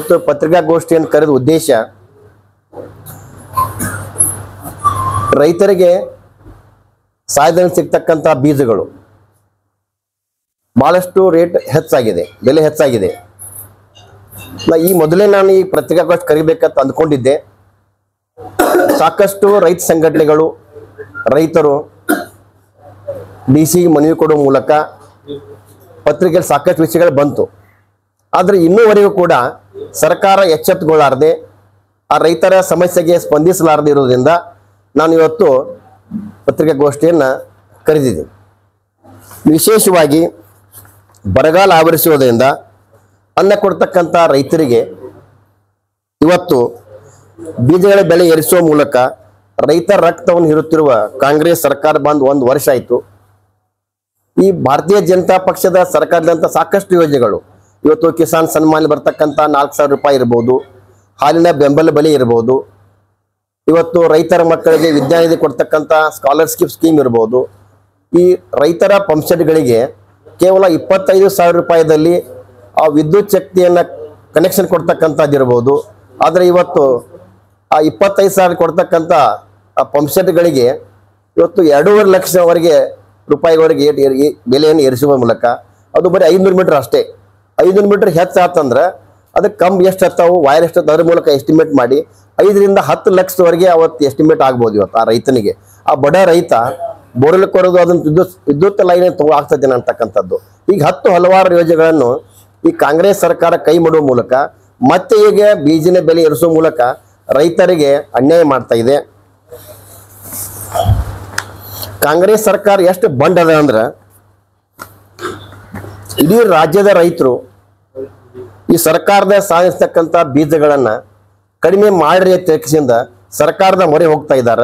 ಇವತ್ತು ಪತ್ರಿಕಾಗೋಷ್ಠಿಯನ್ನು ಕರೆದ ಉದ್ದೇಶ ರೈತರಿಗೆ ಸಾಯದಲ್ಲಿ ಸಿಗ್ತಕ್ಕಂಥ ಬೀಜಗಳು ಬಹಳಷ್ಟು ರೇಟ್ ಹೆಚ್ಚಾಗಿದೆ ಬೆಲೆ ಹೆಚ್ಚಾಗಿದೆ ನಾ ಈ ಮೊದಲೇ ನಾನು ಈ ಪತ್ರಿಕಾಗೋಷ್ಠಿ ಕರಿಬೇಕಂತ ಅಂದ್ಕೊಂಡಿದ್ದೆ ಸಾಕಷ್ಟು ರೈತ ಸಂಘಟನೆಗಳು ರೈತರು ಡಿ ಸಿ ಮನವಿ ಕೊಡುವ ಮೂಲಕ ಪತ್ರಿಕೆಯಲ್ಲಿ ಸಾಕಷ್ಟು ವಿಷಯಗಳು ಬಂತು ಆದರೆ ಇನ್ನೂವರೆಗೂ ಕೂಡ ಸರ್ಕಾರ ಎಚ್ಚೆತ್ತುಕೊಳ್ಳಾರದೆ ಆ ರೈತರ ಸಮಸ್ಯೆಗೆ ಸ್ಪಂದಿಸಲಾರದೆ ಇರೋದ್ರಿಂದ ನಾನು ಇವತ್ತು ಪತ್ರಿಕಾಗೋಷ್ಠಿಯನ್ನು ಕರೆದಿದ್ದೀನಿ ವಿಶೇಷವಾಗಿ ಬರಗಾಲ ಆವರಿಸುವುದರಿಂದ ಅನ್ನ ಕೊಡ್ತಕ್ಕಂಥ ರೈತರಿಗೆ ಇವತ್ತು ಬೀಜಗಳ ಬೆಲೆ ಏರಿಸುವ ಮೂಲಕ ರೈತರ ರಕ್ತವನ್ನು ಹೀರುತ್ತಿರುವ ಕಾಂಗ್ರೆಸ್ ಸರ್ಕಾರ ಬಂದು ಒಂದು ವರ್ಷ ಆಯಿತು ಈ ಭಾರತೀಯ ಜನತಾ ಪಕ್ಷದ ಸರ್ಕಾರದಂತ ಸಾಕಷ್ಟು ಯೋಜನೆಗಳು ಇವತ್ತು ಕಿಸಾನ್ ಸನ್ಮಾನ್ ಬರ್ತಕ್ಕಂಥ ನಾಲ್ಕು ಸಾವಿರ ರೂಪಾಯಿ ಇರ್ಬೋದು ಹಾಲಿನ ಬೆಂಬಲ ಬೆಲೆ ಇರ್ಬೋದು ಇವತ್ತು ರೈತರ ಮಕ್ಕಳಿಗೆ ವಿದ್ಯಾನಿಧಿ ಕೊಡ್ತಕ್ಕಂಥ ಸ್ಕಾಲರ್ಶಿಪ್ ಸ್ಕೀಮ್ ಇರ್ಬೋದು ಈ ರೈತರ ಪಂಪ್ಸೆಟ್ಗಳಿಗೆ ಕೇವಲ ಇಪ್ಪತ್ತೈದು ಸಾವಿರ ರೂಪಾಯಿದಲ್ಲಿ ಆ ವಿದ್ಯುತ್ ಶಕ್ತಿಯನ್ನು ಕನೆಕ್ಷನ್ ಕೊಡ್ತಕ್ಕಂಥದ್ದು ಇರ್ಬೋದು ಆದರೆ ಇವತ್ತು ಆ ಇಪ್ಪತ್ತೈದು ಸಾವಿರ ಕೊಡ್ತಕ್ಕಂಥ ಆ ಪಂಪ್ಸೆಟ್ಗಳಿಗೆ ಇವತ್ತು ಎರಡೂವರೆ ಲಕ್ಷವರೆಗೆ ರೂಪಾಯಿವರೆಗೆ ಏ- ಏ- ಏ- ಬೆಲೆಯನ್ನು ಏರಿಸುವ ಮೂಲಕ ಅದು ಬರೀ ಐನೂರು ಮೀಟರ್ ಅಷ್ಟೇ ಐನೂರು ಮೀಟರ್ ಹೆಚ್ಚಾತಂದ್ರೆ ಅದಕ್ಕೆ ಕಮ್ ಎಷ್ಟು ಹತ್ತಾವು ವೈರ್ ಎಷ್ಟು ಅದ್ರ ಮೂಲಕ ಎಸ್ಟಿಮೇಟ್ ಮಾಡಿ ಐದರಿಂದ ಹತ್ತು ಲಕ್ಷದವರೆಗೆ ಅವತ್ತು ಎಸ್ಟಿಮೇಟ್ ಆಗ್ಬೋದು ಇವತ್ತು ಆ ರೈತನಿಗೆ ಆ ಬಡ ರೈತ ಬೋರ್ವೆಲ್ ಕೊರೋದು ಅದನ್ನ ವಿದ್ಯುತ್ ವಿದ್ಯುತ್ ಲೈನ್ ತಗೋ ಆಗ್ತದೇನೆ ಅಂತಕ್ಕಂಥದ್ದು ಈಗ ಹತ್ತು ಹಲವಾರು ಯೋಜನೆಗಳನ್ನು ಈ ಕಾಂಗ್ರೆಸ್ ಸರ್ಕಾರ ಕೈ ಮಾಡುವ ಮೂಲಕ ಮತ್ತೆ ಈಗ ಬೀಜಿನ ಬೆಲೆ ಏರಿಸುವ ಮೂಲಕ ರೈತರಿಗೆ ಅನ್ಯಾಯ ಮಾಡ್ತಾ ಇದೆ ಕಾಂಗ್ರೆಸ್ ಸರ್ಕಾರ ಎಷ್ಟು ಬಂಡ್ ಅದ ಅಂದ್ರೆ ಇಡೀ ರಾಜ್ಯದ ರೈತರು ಈ ಸರ್ಕಾರದ ಸಾಗಿಸ್ತಕ್ಕಂಥ ಬೀಜಗಳನ್ನ ಕಡಿಮೆ ಮಾಡ್ರಿ ಅಂತ ತಿಳಿಸಿಂದ ಸರ್ಕಾರದ ಮೊರೆ ಹೋಗ್ತಾ ಇದ್ದಾರೆ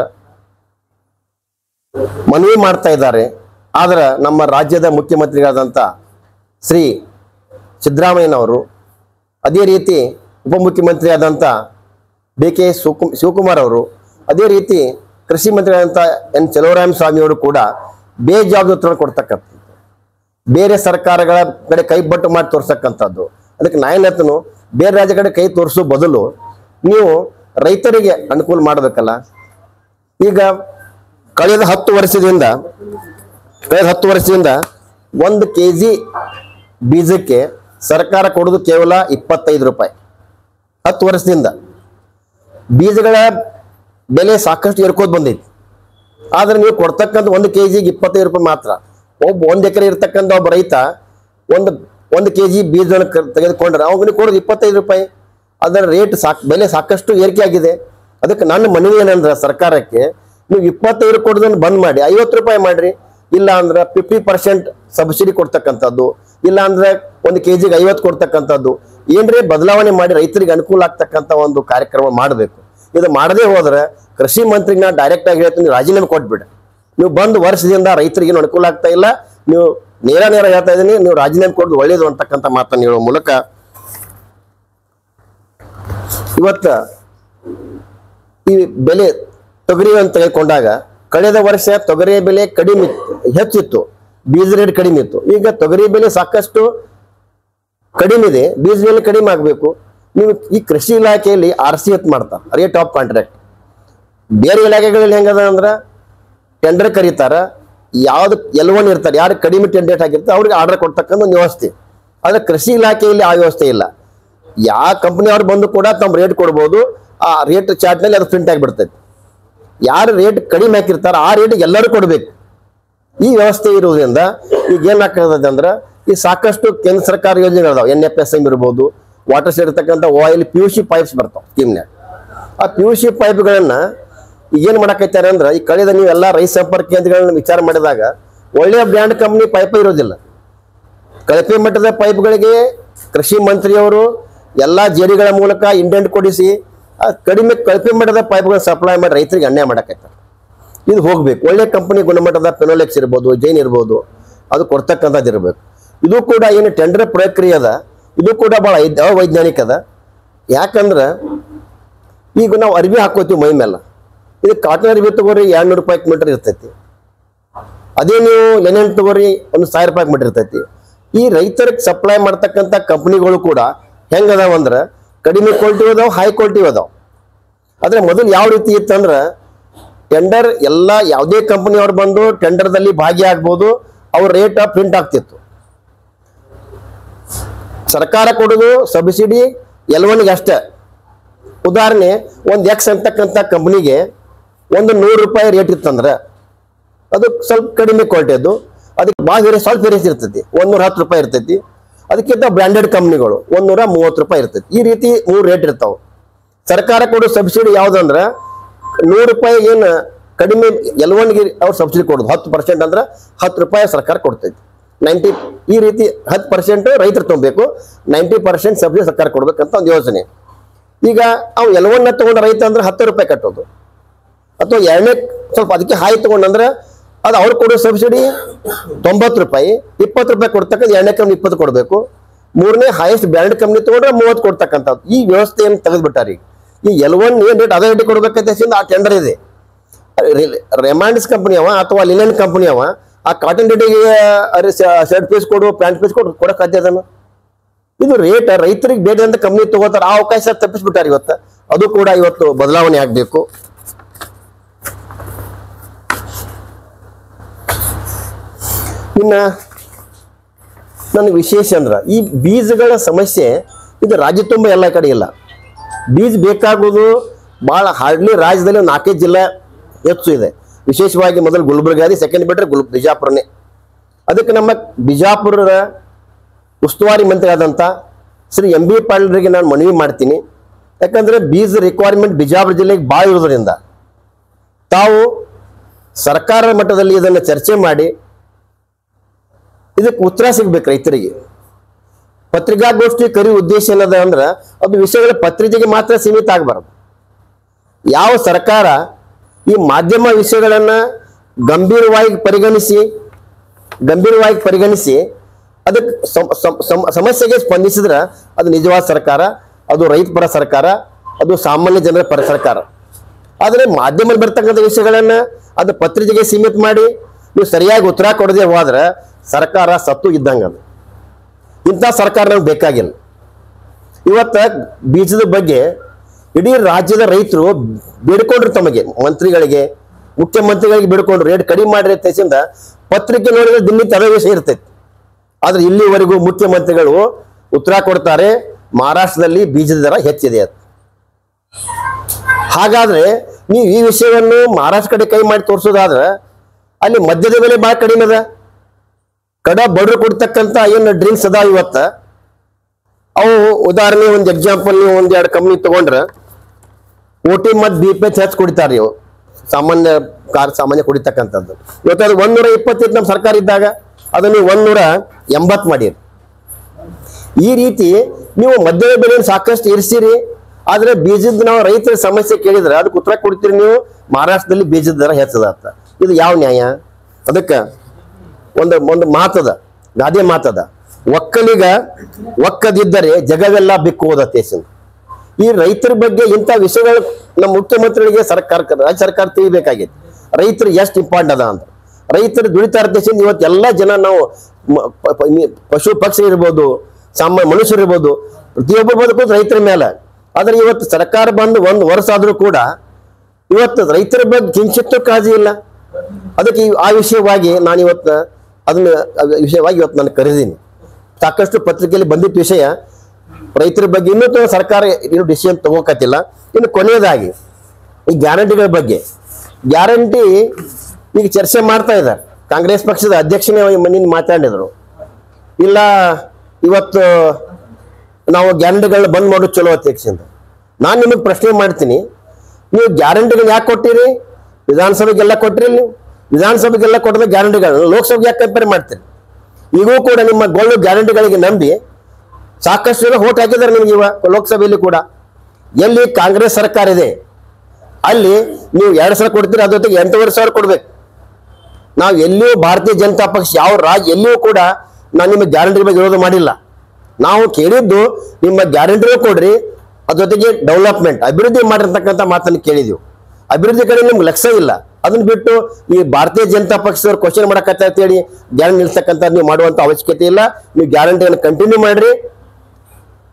ಮನವಿ ಮಾಡ್ತಾ ಇದ್ದಾರೆ ಆದ್ರೆ ನಮ್ಮ ರಾಜ್ಯದ ಮುಖ್ಯಮಂತ್ರಿಗಳಾದಂಥ ಶ್ರೀ ಸಿದ್ದರಾಮಯ್ಯನವರು ಅದೇ ರೀತಿ ಉಪಮುಖ್ಯಮಂತ್ರಿ ಆದಂಥ ಡಿ ಕೆ ಶಿವಕು ಶಿವಕುಮಾರ್ ಅವರು ಅದೇ ರೀತಿ ಕೃಷಿ ಮಂತ್ರಿಗಳಾದಂಥ ಎನ್ ಚಲುವರಾಮ ಸ್ವಾಮಿಯವರು ಕೂಡ ಬೇಜವಾಬ್ದಾರಿ ಕೊಡ್ತಕ್ಕಂಥದ್ದು ಬೇರೆ ಸರ್ಕಾರಗಳ ಕಡೆ ಕೈ ಬಟ್ಟು ಮಾಡಿ ತೋರ್ಸಕ್ಕಂಥದ್ದು ಅದಕ್ಕೆ ನಾಯನತನು ಬೇರೆ ರಾಜ್ಯ ಕಡೆ ಕೈ ತೋರಿಸೋ ಬದಲು ನೀವು ರೈತರಿಗೆ ಅನುಕೂಲ ಮಾಡಬೇಕಲ್ಲ ಈಗ ಕಳೆದ ಹತ್ತು ವರ್ಷದಿಂದ ಕಳೆದ ಹತ್ತು ವರ್ಷದಿಂದ ಒಂದು ಕೆ ಜಿ ಬೀಜಕ್ಕೆ ಸರ್ಕಾರ ಕೊಡೋದು ಕೇವಲ ಇಪ್ಪತ್ತೈದು ರೂಪಾಯಿ ಹತ್ತು ವರ್ಷದಿಂದ ಬೀಜಗಳ ಬೆಲೆ ಸಾಕಷ್ಟು ಏರ್ಕೋದ್ ಬಂದೈತಿ ಆದ್ರೆ ನೀವು ಕೊಡ್ತಕ್ಕಂಥ ಒಂದು ಕೆ ಜಿಗೆ ಇಪ್ಪತ್ತೈದು ರೂಪಾಯಿ ಮಾತ್ರ ಒಬ್ಬ ಒಂದು ಎಕರೆ ಇರ್ತಕ್ಕಂಥ ಒಬ್ಬ ರೈತ ಒಂದು ಒಂದು ಕೆ ಜಿ ಬೀಜವನ್ನು ಕ- ತೆಗೆದುಕೊಂಡ್ರೆ ಅವನಿಗೆ ಕೊಡೋದು ಇಪ್ಪತ್ತೈದು ರೂಪಾಯಿ ಅದರ ರೇಟ್ ಸಾಕ್ ಬೆಲೆ ಸಾಕಷ್ಟು ಏರಿಕೆ ಆಗಿದೆ ಅದಕ್ಕೆ ನನ್ನ ಮನವಿ ಏನಂದ್ರೆ ಸರ್ಕಾರಕ್ಕೆ ನೀವು ಇಪ್ಪತ್ತೈದು ಕೊಡೋದನ್ನು ಬಂದ್ ಮಾಡಿ ಐವತ್ತು ರೂಪಾಯಿ ಮಾಡ್ರಿ ಇಲ್ಲ ಅಂದ್ರೆ ಫಿಫ್ಟಿ ಪರ್ಸೆಂಟ್ ಸಬ್ಸಿಡಿ ಕೊಡ್ತಕ್ಕಂಥದ್ದು ಇಲ್ಲ ಅಂದ್ರೆ ಒಂದು ಕೆ ಜಿಗೆ ಐವತ್ತು ಕೊಡ್ತಕ್ಕಂಥದ್ದು ಏನ್ರಿ ಬದಲಾವಣೆ ಮಾಡಿ ರೈತರಿಗೆ ಅನುಕೂಲ ಆಗ್ತಕ್ಕಂಥ ಒಂದು ಕಾರ್ಯಕ್ರಮ ಮಾಡಬೇಕು ಇದು ಮಾಡದೇ ಹೋದ್ರೆ ಕೃಷಿ ಮಂತ್ರಿಗೆ ನಾ ಡೈರೆಕ್ಟ್ ಆಗಿ ಹೇಳ್ತೀನಿ ನೀವು ರಾಜೀನಾಮೆ ಕೊಟ್ಬಿಡಿ ನೀವು ಬಂದು ವರ್ಷದಿಂದ ರೈತರಿಗೆ ಏನು ಅನುಕೂಲ ಆಗ್ತಾ ಇಲ್ಲ ನೀವು ನೇರ ನೇರ ಹೇಳ್ತಾ ಇದ್ದೀನಿ ನೀವು ರಾಜೀನಾಮೆ ಕೊಡೋದು ಒಳ್ಳೇದು ಅಂತಕ್ಕಂಥ ಮಾತನ್ನು ಹೇಳುವ ಮೂಲಕ ಇವತ್ತ ಈ ಬೆಲೆ ತೊಗರಿ ಅಂತ ತೆಗೆದುಕೊಂಡಾಗ ಕಳೆದ ವರ್ಷ ತೊಗರಿ ಬೆಲೆ ಕಡಿಮೆ ಇತ್ತು ಹೆಚ್ಚಿತ್ತು ಬೀಜ ರೇಟ್ ಕಡಿಮೆ ಇತ್ತು ಈಗ ತೊಗರಿ ಬೆಲೆ ಸಾಕಷ್ಟು ಕಡಿಮೆ ಇದೆ ಬೀಜ ಬೆಲೆ ಕಡಿಮೆ ಆಗಬೇಕು ನೀವು ಈ ಕೃಷಿ ಇಲಾಖೆಯಲ್ಲಿ ಆರ್ ಸಿ ಎತ್ ಮಾಡ್ತಾರೆ ರೇಟ್ ಆಫ್ ಕಾಂಟ್ರಾಕ್ಟ್ ಬೇರೆ ಇಲಾಖೆಗಳಲ್ಲಿ ಹೆಂಗದ ಅಂದ್ರೆ ಟೆಂಡರ್ ಕರೀತಾರ ಯಾವ್ದು ಎಲ್ವನ್ ಇರ್ತಾರೆ ಯಾರು ಕಡಿಮೆ ಟೆಂಡರ್ ಆಗಿರ್ತಾರೆ ಅವ್ರಿಗೆ ಆರ್ಡರ್ ಕೊಡ್ತಕ್ಕಂಥ ಒಂದು ವ್ಯವಸ್ಥೆ ಆದ್ರೆ ಕೃಷಿ ಇಲಾಖೆಯಲ್ಲಿ ಆ ವ್ಯವಸ್ಥೆ ಇಲ್ಲ ಯಾವ ಕಂಪ್ನಿಯವ್ರು ಬಂದು ಕೂಡ ತಮ್ಮ ರೇಟ್ ಕೊಡ್ಬೋದು ಆ ರೇಟ್ ಚಾರ್ಟ್ನಲ್ಲಿ ಅದು ಪ್ರಿಂಟ್ ಆಗಿಬಿಡ್ತೈತಿ ಯಾರು ರೇಟ್ ಕಡಿಮೆ ಹಾಕಿರ್ತಾರ ಆ ರೇಟ್ ಎಲ್ಲರೂ ಕೊಡಬೇಕು ಈ ವ್ಯವಸ್ಥೆ ಇರುವುದರಿಂದ ಈಗ ಏನಾಗ್ತದೆ ಅಂದ್ರೆ ಈ ಸಾಕಷ್ಟು ಕೇಂದ್ರ ಸರ್ಕಾರ ಯೋಜನೆಗಳಿದಾವೆ ಎನ್ ಎಫ್ ಎಸ್ ಎಂ ಇರ್ಬೋದು ವಾಟರ್ ಸೈಡ್ ಇರ್ತಕ್ಕಂಥ oil P U C pipes ಬರ್ತಾವೆ ಸ್ಕೀಮ್ನ್ಯಾಗ ಆ ಪಿ ಯು ಸಿ ಪೈಪ್ಗಳನ್ನ ಏನು ಮಾಡಕೈತಾರೆ ಅಂದ್ರೆ ಈ ಕಳೆದ ನೀವೆಲ್ಲ ರೈತ ಸಂಪರ್ಕ ಕೇಂದ್ರಗಳನ್ನ ವಿಚಾರ ಮಾಡಿದಾಗ ಒಳ್ಳೆಯ ಬ್ರ್ಯಾಂಡ್ ಕಂಪ್ನಿ ಪೈಪ್ ಇರೋದಿಲ್ಲ ಕಳಪೆ ಮಟ್ಟದ ಪೈಪ್ಗಳಿಗೆ ಕೃಷಿ ಮಂತ್ರಿಯವರು ಎಲ್ಲ ಜೇರಿಗಳ ಮೂಲಕ ಇಂಡೆಂಟ್ ಕೊಡಿಸಿ ಆ ಕಡಿಮೆ ಕಳಪೆ ಮಟ್ಟದ ಪೈಪ್ಗಳನ್ನ ಸಪ್ಲೈ ಮಾಡಿ ರೈತರಿಗೆ ಅನ್ಯಾಯ ಮಾಡಕೈತಾರೆ ಇದು ಹೋಗ್ಬೇಕು ಒಳ್ಳೆ ಕಂಪನಿ ಗುಣಮಟ್ಟದ ಪೆನೋಲೆಕ್ಸ್ ಇರ್ಬೋದು ಜೈನ್ ಇರ್ಬೋದು ಅದು ಕೊಡ್ತಕ್ಕಂಥದ್ದು ಇರಬೇಕು ಇದು ಕೂಡ ಏನು ಟೆಂಡರ್ ಪ್ರಕ್ರಿಯೆ ಅದ ಇದು ಕೂಡ ಭಾಳ ಐದ್- ಅವೈಜ್ಞಾನಿಕ ಅದ ಯಾಕಂದ್ರೆ ಈಗ ನಾವು ಅರ್ಬಿ ಹಾಕೋತೀವಿ ಮೈ ಮೇಲೆ ಇದು ಕಾಟನ್ ಅರ್ಬಿ ತಗೋರಿ ಎರಡ್ನೂರು ರೂಪಾಯಿ ಮೀಟರ್ ಇರ್ತೈತಿ ಅದೇ ನೀವು ಲೆನೆನ್ ತಗೋರಿ ಒಂದು ಸಾವಿರ ರೂಪಾಯಿ ಮೀಟರ್ ಇರ್ತೈತಿ ಈ ರೈತರಿಗೆ ಸಪ್ಲೈ ಮಾಡ್ತಕ್ಕಂಥ ಕಂಪ್ನಿಗಳು ಕೂಡ ಹೆಂಗದಾವ ಅಂದ್ರೆ ಕಡಿಮೆ ಕ್ವಾಲಿಟಿ ಅದಾವ ಹೈ ಕ್ವಾಲಿಟಿ ಅದಾವ ಆದರೆ ಮೊದಲು ಯಾವ ರೀತಿ ಇತ್ತಂದ್ರೆ ಟೆಂಡರ್ ಎಲ್ಲ ಯಾವುದೇ ಕಂಪನಿಯವ್ರು ಬಂದು ಟೆಂಡರ್ದಲ್ಲಿ ಭಾಗಿಯಾಗ್ಬೋದು ಅವ್ರ ರೇಟ್ ಪ್ರಿಂಟ್ ಆಗ್ತಿತ್ತು ಸರ್ಕಾರ ಕೊಡೋದು ಸಬ್ಸಿಡಿ ಎಲ್ ಒನ್ಗೆ ಅಷ್ಟೇ ಉದಾಹರಣೆ ಒಂದು ಎಕ್ಸ್ ಅಂತಕ್ಕಂಥ ಕಂಪ್ನಿಗೆ ಒಂದು ನೂರು ರೂಪಾಯಿ ರೇಟ್ ಇತ್ತಂದ್ರೆ ಅದು ಸ್ವಲ್ಪ ಕಡಿಮೆ ಕ್ವಾಲಿಟಿ ಅದು ಅದಕ್ಕೆ ಭಾಳ ವೇರಿಯಸ್ ಸ್ವಲ್ಪ ವೇರಿಯಸ್ ಇರ್ತೈತಿ ಒಂದೂರ ಹತ್ತು ರೂಪಾಯಿ ಇರ್ತೈತಿ ಅದಕ್ಕಿಂತ ಬ್ರ್ಯಾಂಡೆಡ್ ಕಂಪ್ನಿಗಳು ಒಂದೂರ ಮೂವತ್ತು ರೂಪಾಯಿ ಇರ್ತೈತಿ ಈ ರೀತಿ ಮೂರು ರೇಟ್ ಇರ್ತಾವೆ ಸರ್ಕಾರ ಕೊಡೋ ಸಬ್ಸಿಡಿ ಯಾವುದಂದ್ರೆ ನೂರು ರೂಪಾಯಿ ಏನು ಕಡಿಮೆ ಎಲ್ ಒನ್ಗೆ ಅವ್ರು ಸಬ್ಸಿಡಿ ಕೊಡೋದು ಹತ್ತು ಪರ್ಸೆಂಟ್ ಅಂದ್ರೆ ಹತ್ತು ರೂಪಾಯಿ ಸರ್ಕಾರ ಕೊಡ್ತೈತಿ ನೈಂಟಿ ಈ ರೀತಿ ಹತ್ತು ಪರ್ಸೆಂಟ್ ರೈತರು ತೊಗೊಬೇಕು ನೈಂಟಿ ಪರ್ಸೆಂಟ್ ಸಬ್ಸಿಡಿ ಸರ್ಕಾರ ಕೊಡ್ಬೇಕಂತ ಒಂದು ಯೋಜನೆ ಈಗ ಅವು ಎಲ್ ಒನ್ನ ತೊಗೊಂಡ ರೈತ ಅಂದ್ರೆ ಹತ್ತು ರೂಪಾಯಿ ಕಟ್ಟೋದು ಅಥವಾ ಎರಡನೇ ಸ್ವಲ್ಪ ಅದಕ್ಕೆ ಹಾಯಿ ತಗೊಂಡಂದ್ರೆ ಅದು ಅವ್ರು ಕೊಡೋ ಸಬ್ಸಿಡಿ ತೊಂಬತ್ತು ರೂಪಾಯಿ ಇಪ್ಪತ್ತು ರೂಪಾಯಿ ಕೊಡ್ತಕ್ಕಂಥ ಎರಡನೇ ಕಂಪ್ನಿ ಇಪ್ಪತ್ತು ಕೊಡಬೇಕು ಮೂರನೇ ಹೈಯೆಸ್ಟ್ ಬ್ರ್ಯಾಂಡ್ ಕಂಪ್ನಿ ತಗೊಂಡ್ರೆ ಮೂವತ್ತು ಕೊಡ್ತಕ್ಕಂಥದ್ದು ಈ ವ್ಯವಸ್ಥೆಯನ್ನು ತೆಗೆದುಬಿಟ್ಟಾರೆ ಈಗ ಈ ಎಲ್ ಒನ್ ಏನು ರೇಟ್ ಅದೇ ರೇಟ್ ಕೊಡ್ಬೇಕಂತ ಹೇಳಿ ಆ ಟೆಂಡರ್ ಇದೆ ರೆಮಾಂಡಿಸ್ ಕಂಪ್ನಿ ಅವ ಅಥವಾ ಲಿನನ್ ಕಂಪ್ನಿ ಅವ ಆ ಕಾಟನ್ ರೇಟಿಗೆ ಶರ್ಟ್ ಪೀಸ್ ಕೊಡು ಪ್ಯಾಂಟ್ ಪೀಸ್ ಕೊಡು ಕೊಡಕ್ಕೆ ಸಾಧ್ಯ ಅದನ್ನು ಇದು ರೇಟ್ ರೈತರಿಗೆ ಬೇಡ ಅಂತ ಕಂಪ್ನಿ ತಗೋತಾರ ಆ ಅವಕಾಶ ತಪ್ಪಿಸ್ಬಿಟ್ಟಾರೆ ಇವತ್ತು ಅದು ಕೂಡ ಇವತ್ತು ಬದಲಾವಣೆ ಆಗಬೇಕು ಇನ್ನ ನನಗೆ ವಿಶೇಷ ಅಂದ್ರೆ ಈ ಬೀಜಗಳ ಸಮಸ್ಯೆ ಇದು ರಾಜ್ಯ ತುಂಬ ಎಲ್ಲ ಕಡೆ ಇಲ್ಲ ಬೀಜ ಬೇಕಾಗೋದು ಭಾಳ ಹಾರ್ಡ್ಲಿ ರಾಜ್ಯದಲ್ಲಿ ಒಂದು ನಾಲ್ಕೈದು ಜಿಲ್ಲೆ ಹೆಚ್ಚು ಇದೆ ವಿಶೇಷವಾಗಿ ಮೊದಲು ಗುಲ್ಬರ್ಗಾದಿ ಸೆಕೆಂಡ್ ಬಿಟ್ಟರೆ ಗುಲ್ ಬಿಜಾಪುರನೇ ಅದಕ್ಕೆ ನಮ್ಮ ಬಿಜಾಪುರದ ಉಸ್ತುವಾರಿ ಮಂತ್ರಿ ಆದಂಥ ಶ್ರೀ ಎಂ ಬಿ ಪಾಟೀಲ್ರಿಗೆ ನಾನು ಮನವಿ ಮಾಡ್ತೀನಿ ಯಾಕಂದರೆ ಬೀಜ ರಿಕ್ವೈರ್ಮೆಂಟ್ ಬಿಜಾಪುರ ಜಿಲ್ಲೆಗೆ ಭಾಳ ಇರೋದ್ರಿಂದ ತಾವು ಸರ್ಕಾರದ ಮಟ್ಟದಲ್ಲಿ ಇದನ್ನು ಚರ್ಚೆ ಮಾಡಿ ಇದಕ್ಕೆ ಉತ್ತರ ಸಿಗ್ಬೇಕು ರೈತರಿಗೆ ಪತ್ರಿಕಾಗೋಷ್ಠಿ ಕರಿ ಉದ್ದೇಶ ಏನದ ಅಂದ್ರೆ ಅದು ವಿಷಯಗಳ ಪತ್ರಿಕೆಗೆ ಮಾತ್ರ ಸೀಮಿತ ಆಗಬಾರ್ದು ಯಾವ ಸರ್ಕಾರ ಈ ಮಾಧ್ಯಮ ವಿಷಯಗಳನ್ನ ಗಂಭೀರವಾಗಿ ಪರಿಗಣಿಸಿ ಗಂಭೀರವಾಗಿ ಪರಿಗಣಿಸಿ ಅದಕ್ಕೆ ಸಮ- ಸಮ- ಸಮ- ಸಮಸ್ಯೆಗೆ ಸ್ಪಂದಿಸಿದ್ರೆ ಅದು ನಿಜವಾದ ಸರ್ಕಾರ ಅದು ರೈತ ಪರ ಸರ್ಕಾರ ಅದು ಸಾಮಾನ್ಯ ಜನರ ಪರ ಸರ್ಕಾರ ಆದರೆ ಮಾಧ್ಯಮದಲ್ಲಿ ಬರ್ತಕ್ಕಂಥ ವಿಷಯಗಳನ್ನ ಅದು ಪತ್ರಿಕೆಗೆ ಸೀಮಿತ ಮಾಡಿ ನೀವು ಸರಿಯಾಗಿ ಉತ್ತರ ಕೊಡದೆ ಹೋದ್ರೆ ಸರ್ಕಾರ ಸತ್ತು ಇದ್ದಂಗೆ ಅದು ಇಂಥ ಸರ್ಕಾರ ನಮ್ಗೆ ಬೇಕಾಗಿಲ್ಲ ಇವತ್ತ ಬೀಜದ ಬಗ್ಗೆ ಇಡೀ ರಾಜ್ಯದ ರೈತರು ಬೇಡ್ಕೊಂಡ್ರು ತಮಗೆ ಮಂತ್ರಿಗಳಿಗೆ ಮುಖ್ಯಮಂತ್ರಿಗಳಿಗೆ ಬೇಡ್ಕೊಂಡ್ರು ರೇಟ್ ಕಡಿಮೆ ಮಾಡಿರಿ ತೆಸಿಂದ ಪತ್ರಿಕೆ ನೋಡಿದ್ರೆ ದಿಲ್ಲಿ ತಲೆ ವಿಷಯ ಇರ್ತೈತಿ ಆದ್ರೆ ಇಲ್ಲಿವರೆಗೂ ಮುಖ್ಯಮಂತ್ರಿಗಳು ಉತ್ತರ ಕೊಡ್ತಾರೆ ಮಹಾರಾಷ್ಟ್ರದಲ್ಲಿ ಬೀಜದ ದರ ಹೆಚ್ಚಿದೆ ಅಂತ ಹಾಗಾದ್ರೆ ನೀವು ಈ ವಿಷಯವನ್ನು ಮಹಾರಾಷ್ಟ್ರ ಕಡೆ ಕೈ ಮಾಡಿ ತೋರಿಸೋದಾದ್ರೆ ಅಲ್ಲಿ ಮದ್ಯದ ಬೆಲೆ ಭಾಳ ಕಡಿಮೆ ಅದ ಕಡ ಬಡ್ರು ಕೊಡ್ತಕ್ಕಂಥ ಏನು ಡ್ರಿಂಕ್ಸ್ ಅದಾವ ಇವತ್ತ ಅವು ಉದಾಹರಣೆ ಒಂದು ಎಕ್ಸಾಂಪಲ್ ನೀವು ಒಂದ್ ಎರಡು ಕಂಪ್ನಿ ತಗೊಂಡ್ರೆ ಓ ಟಿ ಮತ್ತು ಬಿ ಪಿ ಎಚ್ ಹೆಚ್ಚು ಕುಡಿತಾರೆ ಇವು ಸಾಮಾನ್ಯ ಕಾರ್ ಸಾಮಾನ್ಯ ಕುಡಿತಕ್ಕಂಥದ್ದು ಇವತ್ತು ಅದು ಒಂದೂರ ಇಪ್ಪತ್ತಿತ್ತು ನಮ್ಮ ಸರ್ಕಾರ ಇದ್ದಾಗ ಅದನ್ನು ಒಂದೂರ ಎಂಬತ್ತು ಮಾಡಿರಿ ಈ ರೀತಿ ನೀವು ಮಧ್ಯದ ಬೆಲೆಯನ್ನು ಸಾಕಷ್ಟು ಇರಿಸಿರಿ ಆದ್ರೆ ಬೀಜದ ನಾವು ರೈತರ ಸಮಸ್ಯೆ ಕೇಳಿದ್ರೆ ಅದಕ್ಕೆ ಉತ್ತರ ಕೊಡ್ತೀರಿ ನೀವು ಮಹಾರಾಷ್ಟ್ರದಲ್ಲಿ ಬೀಜದ ದರ ಹೆಚ್ಚದ ಅಂತ ಇದು ಯಾವ ನ್ಯಾಯ ಅದಕ್ಕೆ ಒಂದು ಒಂದು ಮಾತದ ಗಾದೆ ಮಾತದ ಒಕ್ಕಲಿಗ ಒಕ್ಕದಿದ್ದರೆ ಜಗವೆಲ್ಲ ಬಿಕ್ಕುವುದ ತೇಸಿನ ಈ ರೈತರ ಬಗ್ಗೆ ಇಂಥ ವಿಷಯಗಳು ನಮ್ಮ ಮುಖ್ಯಮಂತ್ರಿಗಳಿಗೆ ಸರ್ಕಾರ ರಾಜ್ಯ ಸರ್ಕಾರ ತಿಳಿಬೇಕಾಗಿತ್ತು ರೈತರು ಎಷ್ಟು ಇಂಪಾರ್ಟೆಂಟ್ ಅದ ಅಂತ ರೈತರು ದುಡಿತಾ ಇರ್ತೇಸಿಂದ ಇವತ್ತು ಎಲ್ಲ ಜನ ನಾವು ಮ- ಪ- ಪ- ಮಿ- ಪಶು ಪಕ್ಷಿ ಇರ್ಬೋದು ಸಾಮಾನ್ಯ ಮನುಷ್ಯರು ಇರ್ಬೋದು ಪ್ರತಿಯೊಬ್ಬರು ಬದುಕೋದು ರೈತರ ಮೇಲೆ ಆದ್ರೆ ಇವತ್ತು ಸರ್ಕಾರ ಬಂದು ಒಂದು ವರ್ಷ ಆದ್ರೂ ಕೂಡ ಇವತ್ತು ರೈತರ ಬಗ್ಗೆ ಕಿಂಚಿತ್ತೂ ಕಾಳಜಿ ಇಲ್ಲ ಅದಕ್ಕೆ ಈ- ಆ ವಿಷಯವಾಗಿ ನಾನು ಇವತ್ತು ಅದನ್ನ ಆ ವಿಷಯವಾಗಿ ಇವತ್ತು ನಾನು ಕರೆದೀನಿ ಸಾಕಷ್ಟು ಪತ್ರಿಕೆಯಲ್ಲಿ ಬಂದಿದ್ದ ವಿಷಯ ರೈತರ ಬಗ್ಗೆ ಇನ್ನೂ ತ- ಸರ್ಕಾರ ಏನು ಡಿಸಿಷನ್ ತಗೋಕತ್ತಿಲ್ಲ ಇನ್ನು ಕೊನೆಯದಾಗಿ ಈ ಗ್ಯಾರಂಟಿಗಳ ಬಗ್ಗೆ ಗ್ಯಾರಂಟಿ ಈಗ ಚರ್ಚೆ ಮಾಡ್ತಾ ಇದ್ದಾರೆ ಕಾಂಗ್ರೆಸ್ ಪಕ್ಷದ ಅಧ್ಯಕ್ಷನೇ ಮಣ್ಣಿನ ಮಾತಾಡಿದ್ರು ಇಲ್ಲ ಇವತ್ತು ನಾವು ಗ್ಯಾರಂಟಿಗಳನ್ನ ಬಂದ್ ಮಾಡೋದು ಚಲೋ ಅಧ್ಯಕ್ಷದಿಂದ ನಾನು ನಿಮಗೆ ಪ್ರಶ್ನೆ ಮಾಡ್ತೀನಿ ನೀವು ಗ್ಯಾರಂಟಿಗಳನ್ನ ಯಾಕೆ ಕೊಟ್ಟಿರಿ ವಿಧಾನಸಭೆಗೆಲ್ಲ ಕೊಟ್ಟಿರಿ ನೀವು ವಿಧಾನಸಭೆಗೆಲ್ಲ ಕೊಟ್ಟದ ಗ್ಯಾರಂಟಿಗಳನ್ನ ಲೋಕಸಭೆಗೆ ಯಾಕೆ ಕಂಪೇರ್ ಮಾಡ್ತೀರಿ ಈಗೂ ಕೂಡ ನಿಮ್ಮ ಗೋಳು ಗ್ಯಾರಂಟಿಗಳಿಗೆ ನಂಬಿ ಸಾಕಷ್ಟು ಜನ ಹೋಟ್ ಹಾಕಿದ್ದಾರೆ ನಿಮ್ಗೆ ಇವ ಲೋಕಸಭೆಯಲ್ಲಿ ಕೂಡ ಎಲ್ಲಿ ಕಾಂಗ್ರೆಸ್ ಸರ್ಕಾರ ಇದೆ ಅಲ್ಲಿ ನೀವು ಎರಡು ಸಾವಿರ ಕೊಡ್ತೀರಿ ಅದ್ರ ಜೊತೆಗೆ ಎಂಟೂವರೆ ಸಾವಿರ ಕೊಡ್ಬೇಕು ನಾವು ಎಲ್ಲಿಯೂ ಭಾರತೀಯ ಜನತಾ ಪಕ್ಷ ಯಾವ ರಾಜ್ಯ ಎಲ್ಲಿಯೂ ಕೂಡ ನಾನು ನಿಮ್ಮ ಗ್ಯಾರಂಟಿ ಬಗ್ಗೆ ವಿರೋಧ ಮಾಡಿಲ್ಲ ನಾವು ಕೇಳಿದ್ದು ನಿಮ್ಮ ಗ್ಯಾರಂಟಿ ಕೊಡ್ರಿ ಅದ್ರ ಜೊತೆಗೆ ಡೆವಲಪ್ಮೆಂಟ್ ಅಭಿವೃದ್ಧಿ ಮಾಡಿರ್ತಕ್ಕಂಥ ಮಾತನ್ನು ಕೇಳಿದೆವು ಅಭಿವೃದ್ಧಿ ಕಡೆ ನಿಮ್ಗೆ ಲಕ್ಷ್ಯ ಇಲ್ಲ ಅದನ್ನ ಬಿಟ್ಟು ಈ ಭಾರತೀಯ ಜನತಾ ಪಕ್ಷದವ್ರು ಕ್ವಶನ್ ಮಾಡಕತ್ತ ಅಂತೇಳಿ ಗ್ಯಾರಂಟಿ ನಿಲ್ಸಕ್ಕಂಥ ನೀವು ಮಾಡುವಂಥ ಅವಶ್ಯಕತೆ ಇಲ್ಲ ನೀವು ಗ್ಯಾರಂಟಿಯನ್ನು ಕಂಟಿನ್ಯೂ ಮಾಡ್ರಿ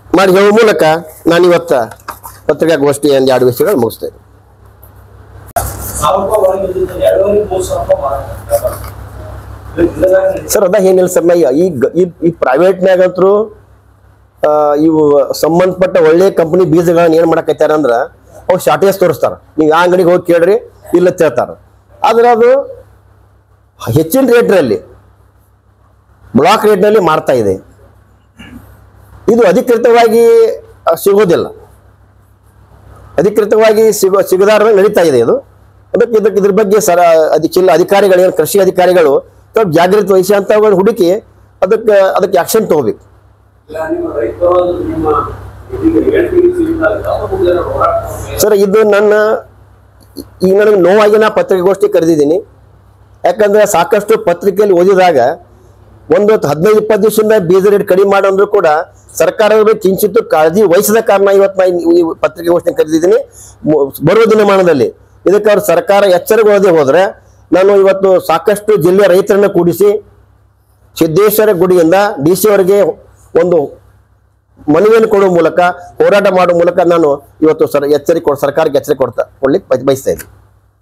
ಮಾಡಿ ಹೇಳುವ ಮೂಲಕ ನಾನು ಇವತ್ತ ಪತ್ರಿಕಾಗೋಷ್ಠಿ ಒಂದು ಎರಡು ವಿಷಯಗಳು ಮುಗಿಸ್ತೇನೆ ಸಾವಿರ ರೂಪಾಯಿ ಒಳಗೆ ಇದ್ದಿದ್ದು ಎರಡೂವರೆ ಮೂರು ಸಾವಿರ ರೂಪಾಯಿ ಮಾರಾಟ ಸರ್ ಅದ ಏನಿಲ್ಲ ಸರ್ ನಾ ಈ ಗ- ಈ ಈ ಪ್ರೈವೇಟ್ನಾಗಂತರೂ ಇವು ಸಂಬಂಧಪಟ್ಟ ಒಳ್ಳೆ ಕಂಪನಿ ಬೀಜಗಳನ್ನ ಏನ್ ಮಾಡಕತ್ತಾರ ಅಂದ್ರ ಅವು ಶಾರ್ಟೇಜ್ ತೋರಿಸ್ತಾರ ನೀವು ಆ ಅಂಗಡಿಗೆ ಹೋಗಿ ಕೇಳ್ರಿ ಇಲ್ಲ ಅಂತ ಹೇಳ್ತಾರ ಆದ್ರೆ ಅದು ಹೆಚ್ಚಿನ ರೇಟ್ನಲ್ಲಿ ಬ್ಲಾಕ್ ರೇಟ್ನಲ್ಲಿ ಮಾರ್ತಾ ಇದೆ ಇದು ಅಧಿಕೃತವಾಗಿ ಆ, ಸಿಗೋದಿಲ್ಲ ಅಧಿಕೃತವಾಗಿ ಸಿಗೋ ಸಿಗದಾರ ನಡೀತಾ ಇದೆ ಇದು ಅದಕ್ಕೆ ಇದಕ್ಕೆ ಇದ್ರ ಬಗ್ಗೆ ಸರ ಅಧಿ ಜಿಲ್ಲಾ ಅಧಿಕಾರಿಗಳು ಏನು ಕೃಷಿ ಅಧಿಕಾರಿಗಳು ಸ್ವಲ್ಪ ಜಾಗೃತಿ ವಹಿಸಿ ಅಂತ ಹುಡುಕಿ ಅದಕ್ಕೆ ಅದಕ್ಕೆ ಆಕ್ಷನ್ ತಗೋಬೇಕು ಇಲ್ಲ ನಿಮ್ಮ ರೈತರು ನಿಮ್ಮ ಇದೀಗ ಹೇಳ್ತೀವಿ ಸಿಗ್ತಾ ಇಲ್ಲ ಅವ್ರು ಮುಂದೆ ಹೋರಾಟ ಮಾಡ್ಬೇಕು. ಸರ್ ಇದು ನನ್ನ ಈಗ ನನಗೆ ನೋವಾಗಿ ನಾ ಪತ್ರಿಕಾಗೋಷ್ಠಿ ಕರೆದಿದ್ದೀನಿ ಯಾಕಂದ್ರೆ ಸಾಕಷ್ಟು ಪತ್ರಿಕೆಯಲ್ಲಿ ಓದಿದಾಗ ಒಂದು ಹದಿನೈದು ಇಪ್ಪತ್ತು ದಿವಸದಿಂದ ಬೀಜ ರೇಟ್ ಕಡಿಮೆ ಮಾಡಂದ್ರು ಕೂಡ ಸರ್ಕಾರದ ಬಗ್ಗೆ ಕಿಂಚಿತ್ತು ಕಾಳಜಿ ವಹಿಸದ ಕಾರಣ ಇವತ್ತು ನಾನು ಈ ಪತ್ರಿಕಾಗೋಷ್ಠಿ ಕರೆದಿದ್ದೀನಿ ಮು- ಬರುವ ದಿನಮಾನದಲ್ಲಿ ಇದಕ್ಕೆ ಅವ್ರು ಸರ್ಕಾರ ಎಚ್ಚರಗೊಳ್ಳದೆ ಹೋದ್ರೆ ನಾನು ಇವತ್ತು ಸಾಕಷ್ಟು ಜಿಲ್ಲೆಯ ರೈತರನ್ನ ಕೂಡಿಸಿ ಸಿದ್ದೇಶ್ವರ ಗುಡಿಯಿಂದ ಡಿ ಸಿ ಅವರಿಗೆ ಒಂದು ಮನವಿಯನ್ನು ಕೊಡುವ ಮೂಲಕ ಹೋರಾಟ ಮಾಡುವ ಮೂಲಕ ನಾನು ಇವತ್ತು ಸರ್ ಎಚ್ಚರಿಕೆ ಕೊಡ್ ಸರ್ಕಾರಕ್ಕೆ ಎಚ್ಚರಿಕೆ ಕೊಡ್ತಾ ಕೊಡ್ಲಿಕ್ಕೆ ಬಯ- ಬಯಸ್ತಾ ಇದ್ದೀನಿ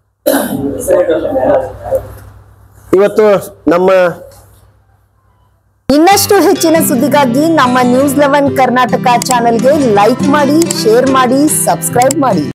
ಇವತ್ತು ನಮ್ಮ ಇನ್ನಷ್ಟು ಹೆಚ್ಚಿನ ಸುದ್ದಿಗಾಗಿ ನಮ್ಮ ನ್ಯೂಸ್ ಲೆವೆನ್ ಕರ್ನಾಟಕ ಚಾನೆಲ್ಗೆ ಲೈಕ್ ಮಾಡಿ ಶೇರ್ ಮಾಡಿ ಸಬ್ಸ್ಕ್ರೈಬ್ ಮಾಡಿ